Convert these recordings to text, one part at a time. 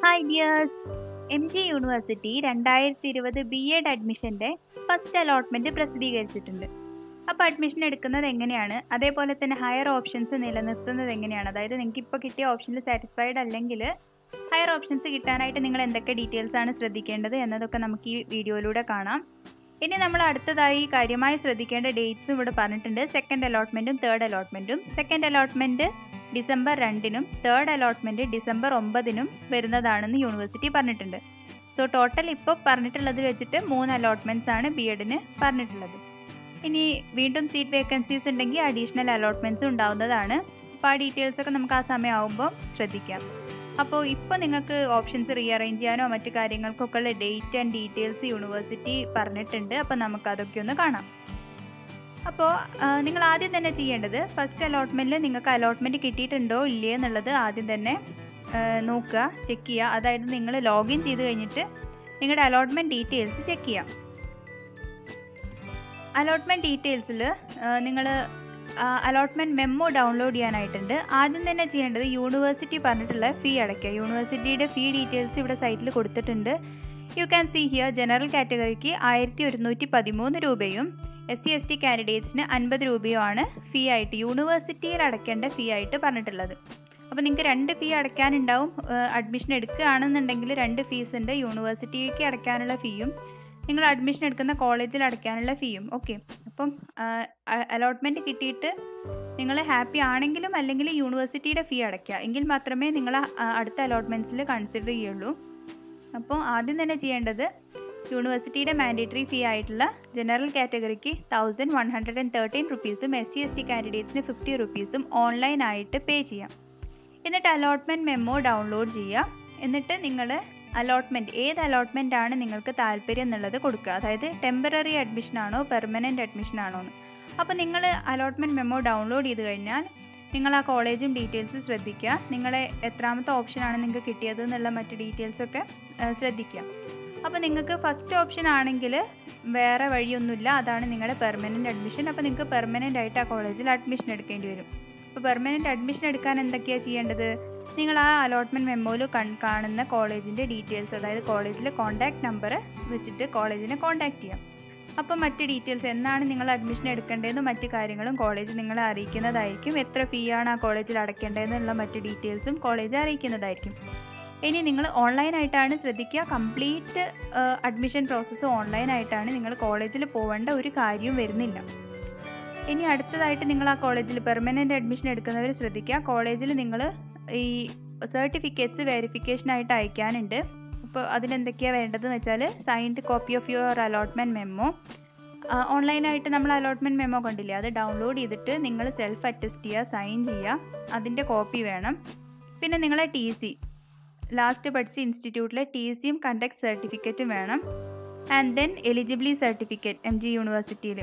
hi dears M G university രണ്ടായിരത്തി ഇരുപത് B Ed അഡ്മിഷൻ്റെ ഫസ്റ്റ് അലോട്ട്മെൻറ്റ് പ്രസിദ്ധീകരിച്ചിട്ടുണ്ട് അപ്പോൾ അഡ്മിഷൻ എടുക്കുന്നത് എങ്ങനെയാണ് അതേപോലെ തന്നെ ഹയർ ഓപ്ഷൻസ് നിലനിർത്തുന്നത് എങ്ങനെയാണ് അതായത് നിങ്ങൾക്ക് ഇപ്പോൾ കിട്ടിയ ഓപ്ഷനിൽ സാറ്റിസ്ഫൈഡ് അല്ലെങ്കിൽ ഹയർ ഓപ്ഷൻസ് കിട്ടാനായിട്ട് നിങ്ങൾ എന്തൊക്കെ ഡീറ്റെയിൽസ് ആണ് ശ്രദ്ധിക്കേണ്ടത് എന്നതൊക്കെ നമുക്ക് ഈ വീഡിയോയിലൂടെ കാണാം ഇനി നമ്മൾ അടുത്തതായി കാര്യമായി ശ്രദ്ധിക്കേണ്ട ഡേറ്റ്സും ഇവിടെ പറഞ്ഞിട്ടുണ്ട് സെക്കൻഡ് അലോട്ട്മെൻറ്റും തേർഡ് അലോട്ട്മെൻറ്റും സെക്കൻഡ് അലോട്ട്മെൻറ്റ് ഡിസംബർ രണ്ടിനും തേർഡ് അലോട്ട്മെൻറ്റ് ഡിസംബർ ഒമ്പതിനും വരുന്നതാണെന്ന് യൂണിവേഴ്സിറ്റി പറഞ്ഞിട്ടുണ്ട് സോ ടോട്ടൽ ഇപ്പോൾ പറഞ്ഞിട്ടുള്ളത് വെച്ചിട്ട് മൂന്ന് അലോട്ട്മെൻറ്റ്സ് ആണ് ബി എഡിന് പറഞ്ഞിട്ടുള്ളത് ഇനി വീണ്ടും സീറ്റ് വേക്കൻസീസ് ഉണ്ടെങ്കിൽ അഡീഷണൽ അലോട്ട്മെൻറ്റ്സ് ഉണ്ടാവുന്നതാണ് അപ്പോൾ ആ ഡീറ്റെയിൽസ് ഒക്കെ നമുക്ക് ആ സമയമാകുമ്പോൾ ശ്രദ്ധിക്കാം അപ്പോൾ ഇപ്പോൾ നിങ്ങൾക്ക് ഓപ്ഷൻസ് റീഅറേഞ്ച് ചെയ്യാനോ മറ്റു കാര്യങ്ങൾക്കൊക്കെ ഉള്ള ഡേറ്റ് ആൻഡ് ഡീറ്റെയിൽസ് യൂണിവേഴ്സിറ്റി പറഞ്ഞിട്ടുണ്ട് അപ്പോൾ നമുക്ക് അതൊക്കെ ഒന്ന് കാണാം അപ്പോൾ നിങ്ങൾ ആദ്യം തന്നെ ചെയ്യേണ്ടത് ഫസ്റ്റ് അലോട്ട്മെൻറ്റിൽ നിങ്ങൾക്ക് അലോട്ട്മെൻറ്റ് കിട്ടിയിട്ടുണ്ടോ ഇല്ലേ എന്നുള്ളത് ആദ്യം തന്നെ ആ, നോക്കുക ചെക്ക് ചെയ്യുക അതായത് നിങ്ങൾ ലോഗിൻ ചെയ്ത് കഴിഞ്ഞിട്ട് നിങ്ങളുടെ അലോട്ട്മെൻറ്റ് ഡീറ്റെയിൽസ് ചെക്ക് ചെയ്യാം അലോട്ട്മെൻറ്റ് ഡീറ്റെയിൽസിൽ നിങ്ങൾ അലോട്ട്മെൻറ്റ് മെമ്മോ ഡൗൺലോഡ് ചെയ്യാനായിട്ടുണ്ട് ആദ്യം തന്നെ ചെയ്യേണ്ടത് യൂണിവേഴ്സിറ്റി പറഞ്ഞിട്ടുള്ള ഫീ അടയ്ക്കുക യൂണിവേഴ്സിറ്റിയുടെ ഫീ ഡീറ്റെയിൽസ് ഇവിടെ സൈറ്റിൽ കൊടുത്തിട്ടുണ്ട് you can see here general കാറ്റഗറിക്ക് ആയിരത്തി ഒരുന്നൂറ്റി പതിമൂന്ന് രൂപയും എസ് സി എസ് ടി കാൻഡിഡേറ്റ്സിന് അൻപത് രൂപയുമാണ് ഫീ ആയിട്ട് യൂണിവേഴ്സിറ്റിയിൽ അടയ്ക്കേണ്ട ഫീ ആയിട്ട് പറഞ്ഞിട്ടുള്ളത് അപ്പോൾ നിങ്ങൾക്ക് രണ്ട് ഫീ അടയ്ക്കാനുണ്ടാവും അഡ്മിഷൻ എടുക്കുകയാണെന്നുണ്ടെങ്കിൽ രണ്ട് ഫീസ് ഉണ്ട് യൂണിവേഴ്സിറ്റിക്ക് അടയ്ക്കാനുള്ള ഫീയും നിങ്ങൾ അഡ്മിഷൻ എടുക്കുന്ന കോളേജിൽ അടയ്ക്കാനുള്ള ഫീയും ഓക്കെ അപ്പം അലോട്ട്മെൻറ്റ് കിട്ടിയിട്ട് നിങ്ങൾ ഹാപ്പി ആണെങ്കിലും അല്ലെങ്കിൽ യൂണിവേഴ്സിറ്റിയുടെ ഫീ അടയ്ക്കുക എങ്കിൽ മാത്രമേ നിങ്ങൾ അടുത്ത അലോട്ട്മെൻറ്റ്സിൽ കൺസിഡർ ചെയ്യുള്ളൂ അപ്പോൾ ആദ്യം തന്നെ ചെയ്യേണ്ടത് യൂണിവേഴ്സിറ്റിയുടെ മാൻഡേറ്ററി ഫീ ആയിട്ടുള്ള ജനറൽ കാറ്റഗറിക്ക് thousand one hundred and thirteen റുപ്പീസും എസ് സി എസ് ടി കാൻഡിഡേറ്റ്സിന് ഫിഫ്റ്റി റുപ്പീസും ഓൺലൈനായിട്ട് പേ ചെയ്യാം എന്നിട്ട് അലോട്ട്മെൻറ്റ് മെമ്മോ ഡൗൺലോഡ് ചെയ്യുക എന്നിട്ട് നിങ്ങൾ അലോട്ട്മെൻറ്റ് ഏത് അലോട്ട്മെൻ്റ് ആണ് നിങ്ങൾക്ക് താല്പര്യം എന്നുള്ളത് കൊടുക്കുക അതായത് ടെമ്പററി അഡ്മിഷൻ ആണോ പെർമനൻറ്റ് അഡ്മിഷൻ ആണോ എന്ന് അപ്പോൾ നിങ്ങൾ അലോട്ട്മെൻറ്റ് മെമ്മോ ഡൗൺലോഡ് ചെയ്ത് കഴിഞ്ഞാൽ നിങ്ങൾ ആ കോളേജും ഡീറ്റെയിൽസും ശ്രദ്ധിക്കുക നിങ്ങളെ എത്രാമത്തെ ഓപ്ഷനാണ് നിങ്ങൾക്ക് കിട്ടിയത് എന്നുള്ള മറ്റ് ഡീറ്റെയിൽസൊക്കെ ശ്രദ്ധിക്കുക അപ്പോൾ നിങ്ങൾക്ക് ഫസ്റ്റ് ഓപ്ഷൻ ആണെങ്കിൽ വേറെ വഴിയൊന്നുമില്ല അതാണ് നിങ്ങളുടെ പെർമനൻറ്റ് അഡ്മിഷൻ അപ്പോൾ നിങ്ങൾക്ക് പെർമനൻ്റ് ആയിട്ട് ആ കോളേജിൽ അഡ്മിഷൻ എടുക്കേണ്ടി വരും അപ്പോൾ പെർമനൻറ്റ് അഡ്മിഷൻ എടുക്കാൻ എന്തൊക്കെയാണ് ചെയ്യേണ്ടത് നിങ്ങൾ ആ അലോട്ട്മെൻറ്റ് മെമ്മോയിൽ കൺ കാണുന്ന കോളേജിൻ്റെ ഡീറ്റെയിൽസ് അതായത് കോളേജിലെ കോൺടാക്ട് നമ്പർ വെച്ചിട്ട് കോളേജിനെ കോൺടാക്ട് ചെയ്യാം അപ്പോൾ മറ്റ് ഡീറ്റെയിൽസ് എന്നാണ് നിങ്ങൾ അഡ്മിഷൻ എടുക്കേണ്ടതെന്നും മറ്റ് കാര്യങ്ങളും കോളേജ് നിങ്ങളെ അറിയിക്കുന്നതായിരിക്കും എത്ര ഫീ ആണ് ആ കോളേജിൽ അടയ്ക്കേണ്ടതെന്നുള്ള മറ്റ് ഡീറ്റെയിൽസും കോളേജ് അറിയിക്കുന്നതായിരിക്കും ഇനി നിങ്ങൾ ഓൺലൈനായിട്ടാണ് ശ്രദ്ധിക്കുക കംപ്ലീറ്റ് അഡ്മിഷൻ പ്രോസസ്സ് ഓൺലൈനായിട്ടാണ് നിങ്ങൾ കോളേജിൽ പോവേണ്ട ഒരു കാര്യവും വരുന്നില്ല ഇനി അടുത്തതായിട്ട് നിങ്ങൾ ആ കോളേജിൽ പെർമനൻ്റ് അഡ്മിഷൻ എടുക്കുന്നവർ ശ്രദ്ധിക്കുക കോളേജിൽ നിങ്ങൾ ഈ സർട്ടിഫിക്കറ്റ്സ് വെരിഫിക്കേഷനായിട്ട് അയക്കാനുണ്ട് അപ്പോൾ അതിലെന്തൊക്കെയാണ് വേണ്ടതെന്ന് വെച്ചാൽ signed copy of your allotment memo ഓൺലൈനായിട്ട് നമ്മൾ അലോട്ട്മെൻറ്റ് മെമ്മോ കണ്ടില്ലേ അത് ഡൗൺലോഡ് ചെയ്തിട്ട് നിങ്ങൾ സെൽഫ് അറ്റസ്റ്റ് ചെയ്യുക സൈൻ ചെയ്യുക അതിൻ്റെ കോപ്പി വേണം പിന്നെ നിങ്ങളെ ടി സി ലാസ്റ്റ് പഠിച്ച ഇൻസ്റ്റിറ്റ്യൂട്ടിലെ ടി സിയും കണ്ടക്ട് സർട്ടിഫിക്കറ്റും വേണം and then eligibility certificate M G യൂണിവേഴ്സിറ്റിയിൽ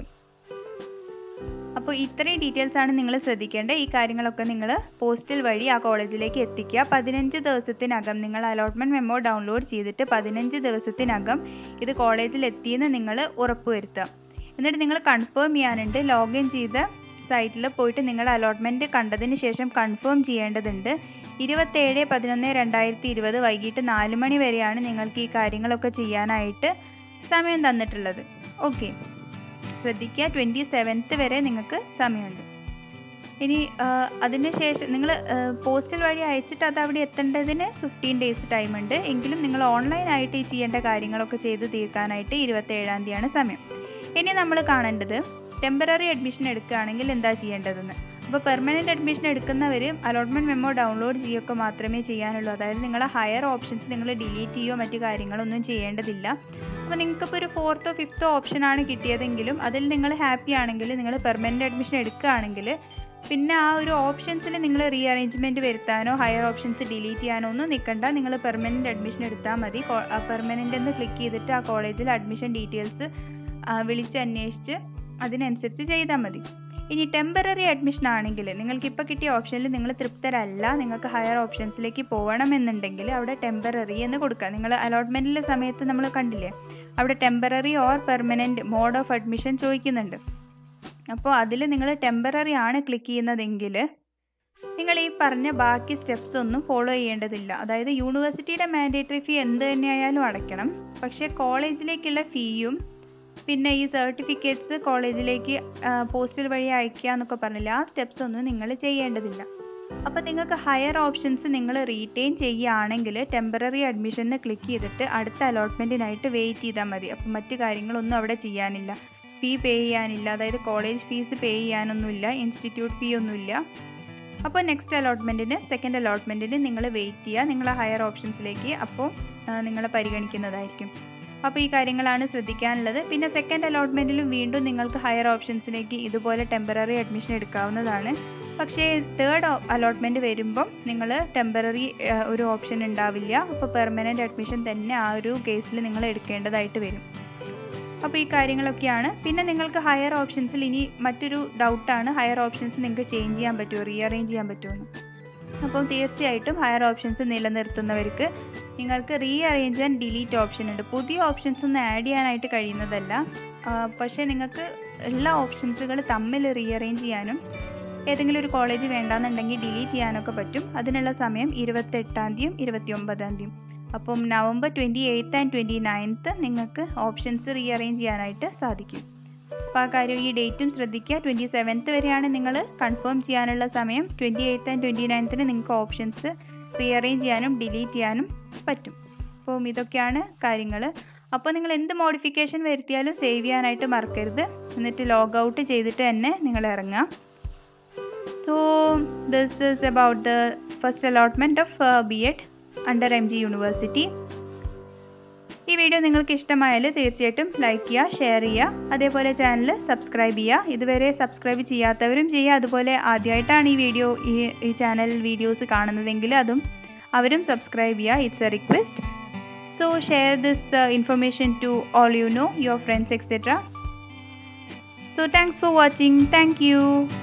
അപ്പോൾ ഇത്രയും ഡീറ്റെയിൽസ് ആണ് നിങ്ങൾ ശ്രദ്ധിക്കേണ്ടത് ഈ കാര്യങ്ങളൊക്കെ നിങ്ങൾ പോസ്റ്റൽ വഴി ആ കോളേജിലേക്ക് എത്തിക്കുക പതിനഞ്ച് ദിവസത്തിനകം നിങ്ങൾ അലോട്ട്മെൻറ്റ് മെമ്മോ ഡൗൺലോഡ് ചെയ്തിട്ട് പതിനഞ്ച് ദിവസത്തിനകം ഇത് കോളേജിൽ എത്തിയെന്ന് നിങ്ങൾ ഉറപ്പുവരുത്തുക എന്നിട്ട് നിങ്ങൾ കൺഫേം ചെയ്യാനുണ്ട് ലോഗിൻ ചെയ്ത സൈറ്റിൽ പോയിട്ട് നിങ്ങൾ അലോട്ട്മെൻറ്റ് കണ്ടതിന് ശേഷം കൺഫേം ചെയ്യേണ്ടതുണ്ട് ഇരുപത്തേഴ് പതിനൊന്ന് രണ്ടായിരത്തി ഇരുപത് വൈകിട്ട് നാല് മണി വരെയാണ് നിങ്ങൾക്ക് ഈ കാര്യങ്ങളൊക്കെ ചെയ്യാനായിട്ട് സമയം തന്നിട്ടുള്ളത് ഓക്കെ ശ്രദ്ധിക്കുക ട്വൻറ്റി സെവൻത്ത് വരെ നിങ്ങൾക്ക് സമയമുണ്ട് ഇനി അതിന് ശേഷം നിങ്ങൾ പോസ്റ്റൽ വഴി അയച്ചിട്ട് അത് അവിടെ എത്തേണ്ടതിന് ഫിഫ്റ്റീൻ ഡേയ്സ് ടൈം ഉണ്ട് എങ്കിലും നിങ്ങൾ ഓൺലൈനായിട്ട് ഈ ചെയ്യേണ്ട കാര്യങ്ങളൊക്കെ ചെയ്ത് തീർക്കാനായിട്ട് ഇരുപത്തേഴാം തീയതിയാണ് സമയം ഇനി നമ്മൾ കാണേണ്ടത് ടെമ്പററി അഡ്മിഷൻ എടുക്കുകയാണെങ്കിൽ എന്താ ചെയ്യേണ്ടതെന്ന് അപ്പോൾ പെർമനൻറ്റ് അഡ്മിഷൻ എടുക്കുന്നവർ അലോട്ട്മെൻറ്റ് മെമ്മോ ഡൗൺലോഡ് ചെയ്യുകയൊക്കെ മാത്രമേ ചെയ്യാനുള്ളൂ അതായത് നിങ്ങളെ ഹയർ ഓപ്ഷൻസ് നിങ്ങൾ ഡിലീറ്റ് ചെയ്യുകയോ മറ്റു കാര്യങ്ങളൊന്നും ചെയ്യേണ്ടതില്ല അപ്പോൾ നിങ്ങൾക്കിപ്പോൾ ഒരു ഫോർത്തോ ഫിഫ്ത്തോ ഓപ്ഷനാണ് കിട്ടിയതെങ്കിലും അതിൽ നിങ്ങൾ ഹാപ്പി ആണെങ്കിൽ നിങ്ങൾ പെർമനൻറ്റ് അഡ്മിഷൻ എടുക്കുകയാണെങ്കിൽ പിന്നെ ആ ഒരു ഓപ്ഷൻസിൽ നിങ്ങൾ റീഅറേഞ്ച്മെൻറ്റ് വരുത്താനോ ഹയർ ഓപ്ഷൻസ് ഡിലീറ്റ് ചെയ്യാനോ ഒന്നും നിൽക്കണ്ട നിങ്ങൾ പെർമനൻറ്റ് അഡ്മിഷൻ എടുത്താൽ മതി പെർമനൻ്റ് എന്ന് ക്ലിക്ക് ചെയ്തിട്ട് ആ കോളേജിൽ അഡ്മിഷൻ ഡീറ്റെയിൽസ് വിളിച്ച് അന്വേഷിച്ച് അതിനനുസരിച്ച് ചെയ്താൽ മതി ഇനി ടെമ്പററി അഡ്മിഷൻ ആണെങ്കിൽ നിങ്ങൾക്ക് ഇപ്പോൾ കിട്ടിയ ഓപ്ഷനിൽ നിങ്ങൾ തൃപ്തരല്ല നിങ്ങൾക്ക് ഹയർ ഓപ്ഷൻസിലേക്ക് പോകണമെന്നുണ്ടെങ്കിൽ അവിടെ ടെമ്പററി എന്ന് കൊടുക്കുക നിങ്ങൾ അലോട്ട്മെൻറ്റിലെ സമയത്ത് നമ്മൾ കണ്ടില്ലേ അവിടെ temporary or permanent mode of admission ചോദിക്കുന്നുണ്ട് അപ്പോൾ അതിൽ നിങ്ങൾ ടെമ്പററി ആണ് ക്ലിക്ക് ചെയ്യുന്നതെങ്കിൽ നിങ്ങൾ ഈ പറഞ്ഞ ബാക്കി സ്റ്റെപ്സ് ഒന്നും ഫോളോ ചെയ്യേണ്ടതില്ല അതായത് യൂണിവേഴ്സിറ്റിയുടെ മാൻഡേറ്ററി ഫീ എന്ത് തന്നെയായാലും അടയ്ക്കണം പക്ഷേ കോളേജിലേക്കുള്ള ഫീയും പിന്നെ ഈ സർട്ടിഫിക്കറ്റ്സ് കോളേജിലേക്ക് പോസ്റ്റൽ വഴി അയക്കുക എന്നൊക്കെ പറഞ്ഞില്ല ആ സ്റ്റെപ്സ് ഒന്നും നിങ്ങൾ ചെയ്യേണ്ടതില്ല അപ്പോൾ നിങ്ങൾക്ക് ഹയർ ഓപ്ഷൻസ് നിങ്ങൾ റീറ്റെയിൻ ചെയ്യുകയാണെങ്കിൽ ടെമ്പററി അഡ്മിഷന് ക്ലിക്ക് ചെയ്തിട്ട് അടുത്ത അലോട്ട്മെൻറ്റിനായിട്ട് വെയിറ്റ് ചെയ്താൽ മതി അപ്പോൾ മറ്റു കാര്യങ്ങളൊന്നും അവിടെ ചെയ്യാനില്ല ഫീ പേ ചെയ്യാനില്ല അതായത് കോളേജ് ഫീസ് പേ ചെയ്യാനൊന്നുമില്ല ഇൻസ്റ്റിറ്റ്യൂട്ട് ഫീ ഒന്നുമില്ല അപ്പോൾ നെക്സ്റ്റ് അലോട്ട്മെൻറ്റിന് സെക്കൻഡ് അലോട്ട്മെൻറ്റിന് നിങ്ങൾ വെയിറ്റ് ചെയ്യുക നിങ്ങൾ ഹയർ ഓപ്ഷൻസിലേക്ക് അപ്പോൾ നിങ്ങളെ പരിഗണിക്കുന്നതായിരിക്കും അപ്പോൾ ഈ കാര്യങ്ങളാണ് ശ്രദ്ധിക്കാനുള്ളത് പിന്നെ സെക്കൻഡ് അലോട്ട്മെൻറ്റിലും വീണ്ടും നിങ്ങൾക്ക് ഹയർ ഓപ്ഷൻസിലേക്ക് ഇതുപോലെ ടെമ്പററി അഡ്മിഷൻ എടുക്കാവുന്നതാണ് പക്ഷേ തേർഡ് അലോട്ട്മെൻറ്റ് വരുമ്പം നിങ്ങൾ ടെമ്പററി ഒരു ഓപ്ഷൻ ഉണ്ടാവില്ല അപ്പോൾ പെർമനൻറ്റ് അഡ്മിഷൻ തന്നെ ആ ഒരു കേസിൽ നിങ്ങൾ എടുക്കേണ്ടതായിട്ട് വരും അപ്പോൾ ഈ കാര്യങ്ങളൊക്കെയാണ് പിന്നെ നിങ്ങൾക്ക് ഹയർ ഓപ്ഷൻസിൽ ഇനി മറ്റൊരു ഡൗട്ടാണ് ഹയർ ഓപ്ഷൻസ് നിങ്ങൾക്ക് ചേഞ്ച് ചെയ്യാൻ പറ്റുമോ റീഅറേഞ്ച് ചെയ്യാൻ പറ്റുമോ അപ്പം തീർച്ചയായിട്ടും ഹയർ ഓപ്ഷൻസ് നിലനിർത്തുന്നവർക്ക് നിങ്ങൾക്ക് rearrange and delete option ഉണ്ട് പുതിയ ഓപ്ഷൻസ് ഒന്നും ആഡ് ചെയ്യാനായിട്ട് കഴിയുന്നതല്ല പക്ഷേ നിങ്ങൾക്ക് എല്ലാ ഓപ്ഷൻസുകൾ തമ്മിൽ റീ അറേഞ്ച് ചെയ്യാനും ഏതെങ്കിലും ഒരു കോളേജ് വേണ്ടാന്നുണ്ടെങ്കിൽ ഡിലീറ്റ് ചെയ്യാനൊക്കെ പറ്റും അതിനുള്ള സമയം ഇരുപത്തെട്ടാം തീയതിയും ഇരുപത്തി ഒമ്പതാം തീയതിയും അപ്പം November twenty eighth and twenty ninth നിങ്ങൾക്ക് ഓപ്ഷൻസ് റീ അറേഞ്ച് ചെയ്യാനായിട്ട് സാധിക്കും അപ്പോൾ ആ കാര്യം ഈ ഡേറ്റും ശ്രദ്ധിക്കുക ട്വൻറ്റി സെവൻത്ത് വരെയാണ് നിങ്ങൾ കൺഫേം ചെയ്യാനുള്ള സമയം ട്വൻറ്റി എയ്ത്ത് ആൻഡ് ട്വൻറ്റി നയൻത്തിന് നിങ്ങൾക്ക് ഓപ്ഷൻസ് റീ അറേഞ്ച് ചെയ്യാനും ഡിലീറ്റ് ചെയ്യാനും പറ്റും അപ്പം ഇതൊക്കെയാണ് കാര്യങ്ങൾ അപ്പോൾ നിങ്ങൾ എന്ത് മോഡിഫിക്കേഷൻ വരുത്തിയാലും സേവ് ചെയ്യാനായിട്ട് മറക്കരുത് എന്നിട്ട് ലോഗ് ഔട്ട് ചെയ്തിട്ട് തന്നെ നിങ്ങൾ ഇറങ്ങുക so this is about the first allotment of B Ed under M G university ഈ വീഡിയോ നിങ്ങൾക്ക് ഇഷ്ടമായാൽ തീർച്ചയായിട്ടും ലൈക്ക് ചെയ്യുക ഷെയർ ചെയ്യുക അതേപോലെ ചാനൽ സബ്സ്ക്രൈബ് ചെയ്യുക ഇതുവരെ സബ്സ്ക്രൈബ് ചെയ്യാത്തവരും ചെയ്യുക അതുപോലെ ആദ്യമായിട്ടാണ് ഈ വീഡിയോ ഈ ഈ ചാനൽ വീഡിയോസ് കാണുന്നതെങ്കിൽ അതും അവരും സബ്സ്ക്രൈബ് ചെയ്യുക it's a request so share this information to all you know your friends etcetera so thanks for watching thank U